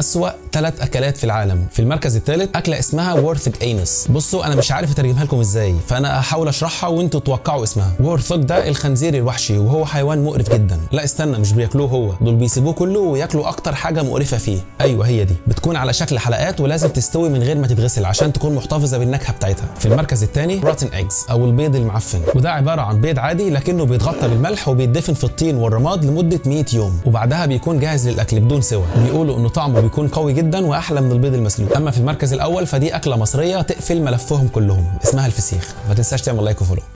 اسوا ثلاث اكلات في العالم في المركز الثالث اكله اسمها وورثج اينس بصوا انا مش عارف اترجمها لكم ازاي فانا هحاول اشرحها وانتوا توقعوا اسمها وورثج ده الخنزير الوحشي وهو حيوان مقرف جدا لا استنى مش بياكلوه هو دول بيسيبوه كله وياكلوا اكتر حاجه مقرفه فيه ايوه هي دي بتكون على شكل حلقات ولازم تستوي من غير ما تتغسل عشان تكون محتفظه بالنكهه بتاعتها في المركز الثاني روتن ايجز او البيض المعفن وده عباره عن بيض عادي لكنه بيتغطى بالملح وبيتدفن في الطين والرماد لمده 100 يوم وبعدها بيكون جاهز للاكل بدون سوى بيقولوا انه طعمه بيكون قوي جدا واحلى من البيض المسلوق اما في المركز الاول فدي اكله مصريه تقفل ملفهم كلهم اسمها الفسيخ ما تنساش تعمل لايك وفولو